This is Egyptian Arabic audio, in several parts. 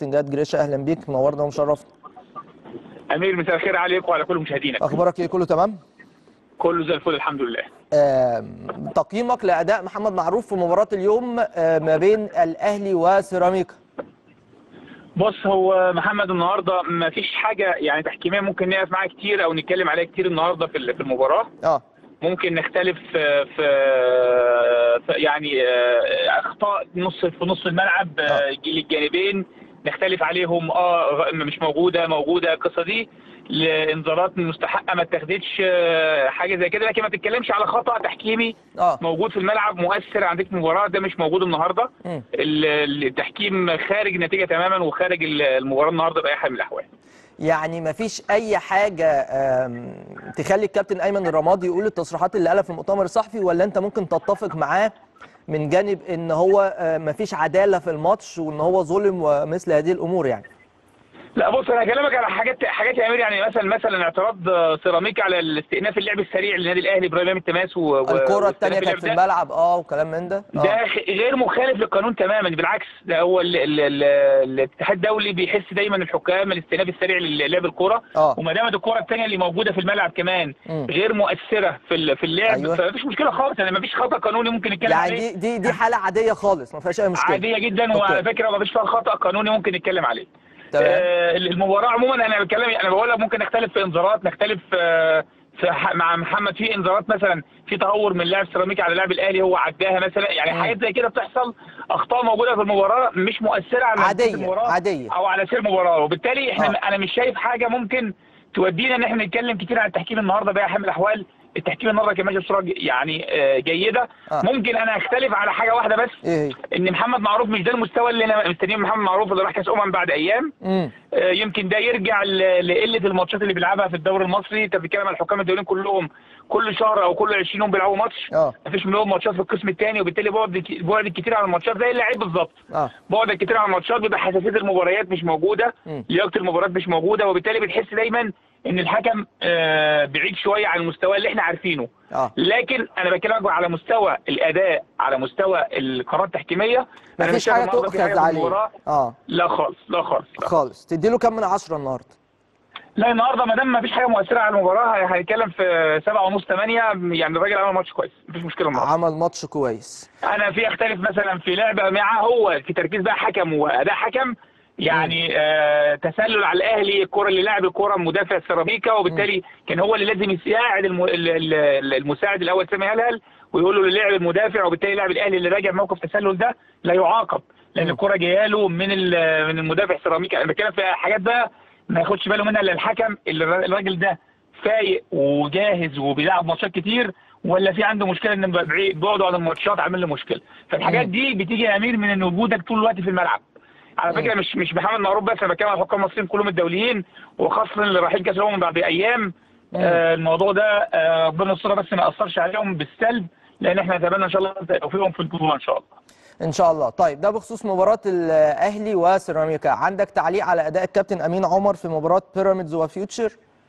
كابتن جهاد جريشه اهلا بيك منورنا ومشرفنا امير مساء الخير عليك وعلى كل مشاهدينك اخبارك ايه كله تمام كله زي الفل الحمد لله آه، تقييمك لاداء محمد معروف في مباراه اليوم آه، ما بين الاهلي وسيراميكا بص هو محمد النهارده ما فيش حاجه يعني تحكيميه ممكن نقف معاها كتير او نتكلم عليها كتير النهارده في ال- في المباراه اه ممكن نختلف في, في, في يعني آه، اخطاء نص في نص الملعب آه، آه. للجانبين نختلف عليهم اه غ- مش موجوده موجوده القصه دي لانذارات مستحقه ما اتخذتش آه، حاجه زي كده لكن ما تتكلمش على خطا تحكيمي اه موجود في الملعب مؤثر عندك في المباراه ده مش موجود النهارده مم. ال- التحكيم خارج النتيجه تماما وخارج ال- المباراه النهارده باي حال من الاحوال يعني ما فيش اي حاجه آم، تخلي الكابتن ايمن الرمادي يقول التصريحات اللي قالها في المؤتمر الصحفي ولا انت ممكن تتفق معاه من جانب ان هو آه، ما فيش عداله في الماتش وان هو ظلم ومثل هذه الامور يعني لا بص انا هكلمك على حاجات حاجات يا امير يعني مثلا مثلا اعتراض آه، سيراميكا على الاستئناف اللعب السريع للنادي الاهلي ابراهيم التماس و... و- الكره الثانيه واستئناف كانت في اللعب ده. الملعب اه وكلام من ده ده اه خ- غير مخالف للقانون تماما بالعكس ده هو ال- ال- ال- الاتحاد الدولي بيحس دايما الحكام الاستئناف السريع للعب الكوره اه وما دامت الكره الثانيه اللي موجوده في الملعب كمان مم. غير مؤثره في ال- في اللعب أيوة. فمفيش مشكله خالص يعني مفيش خطا قانوني ممكن نتكلم يعني عليه دي دي دي حاله عاديه خالص ما فيهاش اي مشكله عاديه جدا أوكي. وعلى فكره ما فيش فيها خطا قانوني ممكن نتكلم عليه تمام آه المباراه عموما انا بتكلم انا بقول لك ممكن نختلف في انذارات نختلف آه في ح- مع محمد في انذارات مثلا في تهور من لاعب سيراميكا على لاعب الاهلي هو عداها مثلا يعني مم. حاجات زي كده بتحصل اخطاء موجوده في المباراه مش مؤثره على نتيجة عاديه المباراه عاديه او على سير المباراه وبالتالي احنا آه. انا مش شايف حاجه ممكن تودينا ان احنا نتكلم كتير عن التحكيم النهارده باي حال من الاحوال التحكيم النهارده كان ماشي بصوره ج- يعني آه، جيده آه. ممكن انا اختلف على حاجه واحده بس ايه هي ان محمد معروف مش ده المستوى اللي انا مستنيه من محمد معروف اللي راح كاس امم بعد ايام امم آه، يمكن ده يرجع ل- لقله الماتشات اللي بيلعبها في الدوري المصري انت بتتكلم على الحكام الدوليين كلهم كل شهر او كل 20 يوم بيلعبوا ماتش اه مفيش منهم ماتشات في القسم الثاني وبالتالي بعد ك- بعد كتير عن الماتشات زي اللعيب بالظبط اه بعد كتير عن الماتشات بيبقى حساسيه المباريات مش موجوده مم. لياقه المباريات مش موجوده وبالتالي بتحس دايما ان الحكم آه، بعيد شويه عن المستوى اللي احنا عارفينه اه لكن انا بكلمك على مستوى الاداء على مستوى القرارات التحكيميه ما أنا فيش مش شايف حاجه النهاردة في تؤخذ في عليه المباراة. اه لا خالص لا خالص لا, خالص تديله كام من عشرة النهارده لا النهارده ما دام ما فيش حاجه مؤثره على المباراه هي- هيتكلم في سبعة ونص ثمانية يعني الراجل عمل ماتش كويس مفيش مشكله النهارده عمل ماتش كويس انا في اختلف مثلا في لعبه معاه هو في تركيز بقى حكم واداء حكم يعني آه تسلل على الاهلي الكره اللي لعب الكره مدافع سيراميكا وبالتالي كان هو اللي لازم يساعد الم... ال- ال- المساعد الاول سامي هلهل ويقول له للاعب المدافع وبالتالي لاعب الاهلي اللي راجع موقف تسلل ده لا يعاقب لان مم. الكره جايه له من ال- من المدافع سيراميكا انا بتكلم في حاجات بقى ما ياخدش باله منها الا الحكم اللي الر- الراجل ده فايق وجاهز وبيلعب ماتشات كتير ولا في عنده مشكله ان بعيد بعده عن الماتشات عامل له مشكله فالحاجات مم. دي بتيجي يا امير من ان وجودك طول الوقت في الملعب على فكره مش مش محمد معروف بس انا بتكلم على الحكام المصريين كلهم الدوليين وخاصه اللي رايحين كاس الامم بعد ايام مم. آه الموضوع ده آه ربنا يستر بس ما ياثرش عليهم بالسلب لان احنا نتمنى ان شاء الله توفيقهم في البطوله ان شاء الله ان شاء الله طيب ده بخصوص مباراه الاهلي وسيراميكا عندك تعليق على اداء الكابتن امين عمر في مباراه بيراميدز وفيوتشر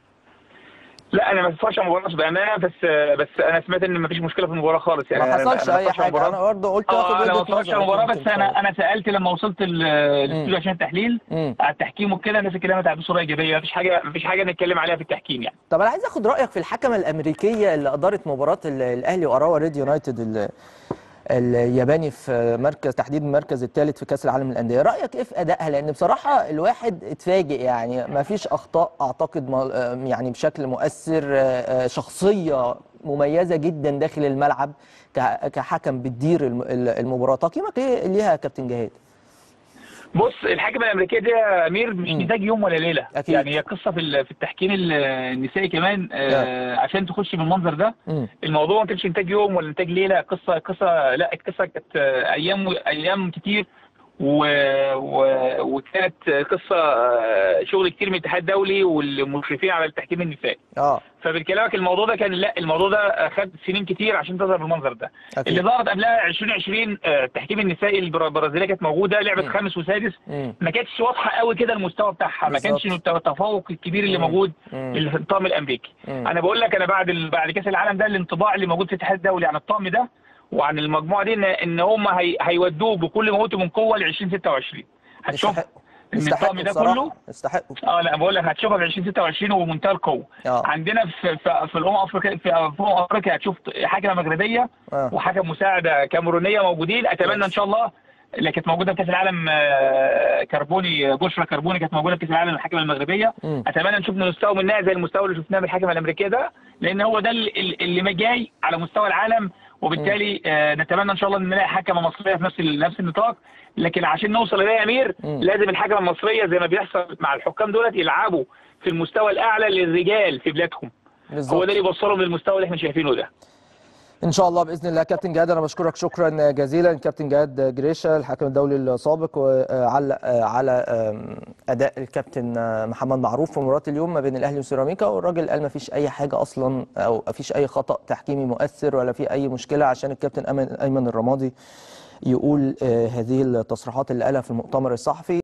لا انا ما اتفرجش على المباراه بامانه بس بس انا سمعت ان ما فيش مشكله في المباراه خالص يعني ما أنا- حصلش أنا اي اتفرجش على حاجه المباراة. انا برضه قلت اه اخد انا ما وجهه اتفرجش على نظرك المباراه يمكن بس انا شوية. انا سالت لما وصلت ال- الاستوديو عشان التحليل مم. على التحكيم وكده الناس اتكلمت على بصوره ايجابيه مفيش حاجه مفيش حاجه نتكلم عليها في التحكيم يعني طب انا عايز اخد رايك في الحكمه الامريكيه اللي ادارت مباراه ال- الاهلي واراوا ريد يونايتد ال- الياباني في مركز تحديد المركز الثالث في كاس العالم للانديه رايك ايه في ادائها لان بصراحه الواحد اتفاجئ يعني ما فيش اخطاء اعتقد ما- يعني بشكل مؤثر آه، شخصيه مميزه جدا داخل الملعب ك- كحكم بتدير الم- المباراه تقييمك ايه ليها يا كابتن جهاد بص الحكمه الامريكيه دي يا امير مش مم. محتاج يوم ولا ليله أكيد. يعني هي قصه في ال- في التحكيم ال- النسائي كمان آه عشان تخش بالمنظر ده مم. الموضوع ما كانش انتاج يوم ولا انتاج ليله قصه قصه لا القصه كانت آه، ايام ايام كتير و... و... وكانت قصه آه، شغل كتير من الاتحاد الدولي والمشرفين على التحكيم النسائي اه فبالكلامك الموضوع ده كان لا الموضوع ده خد سنين كتير عشان تظهر بالمنظر ده اللي اكيد ظهرت قبلها 2020 آه، التحكيم النسائي البرا- البرازيليه كانت موجوده لعبت مم. خامس وسادس مم. ما كانتش واضحه قوي كده المستوى بتاعها ما كانش بالظبط. التفوق الكبير اللي مم. موجود مم. اللي في الطقم الامريكي مم. انا بقول لك انا بعد ال... بعد كاس العالم ده الانطباع اللي موجود في الاتحاد الدولي عن الطقم ده وعن المجموعه دي ان ان هم هي... هيودوه بكل ما اوتوا من قوه ل 2026 هتشوف يستحق. ان يستحقوا الطقم ده بصراحة كله يستحقوا اه لا بقول لك هتشوفها في 2026 وبمنتهى القوه اه عندنا في في, في الامم افريقيا في, في امم افريقيا هتشوف حكمه مغربيه اه وحكم مساعده كاميرونيه موجودين اتمنى ان شاء الله اللي كانت موجوده في كاس العالم آه، كربوني بشرى كربوني كانت موجوده في كاس العالم الحكمه المغربيه مم. اتمنى نشوف مستوى منها زي المستوى اللي شفناه من الحكمه الامريكيه ده لان هو ده اللي, اللي ما جاي على مستوى العالم وبالتالي آه، نتمنى ان شاء الله ان نلاقي حكمه مصريه في نفس ال- نفس النطاق لكن عشان نوصل لده يا امير مم. لازم الحكمه المصريه زي ما بيحصل مع الحكام دولت يلعبوا في المستوى الاعلى للرجال في بلادهم هو بالظبط ده اللي يوصلهم للمستوى اللي احنا شايفينه ده ان شاء الله باذن الله كابتن جهاد انا بشكرك شكرا جزيلا كابتن جهاد جريشه الحكم الدولي السابق وعلق على آم، اداء الكابتن محمد معروف في مباراه اليوم ما بين الاهلي وسيراميكا والراجل قال ما فيش اي حاجه اصلا او ما فيش اي خطا تحكيمي مؤثر ولا في اي مشكله عشان الكابتن أيمن- ايمن الرمادي يقول آه، هذه التصريحات اللي قالها في المؤتمر الصحفي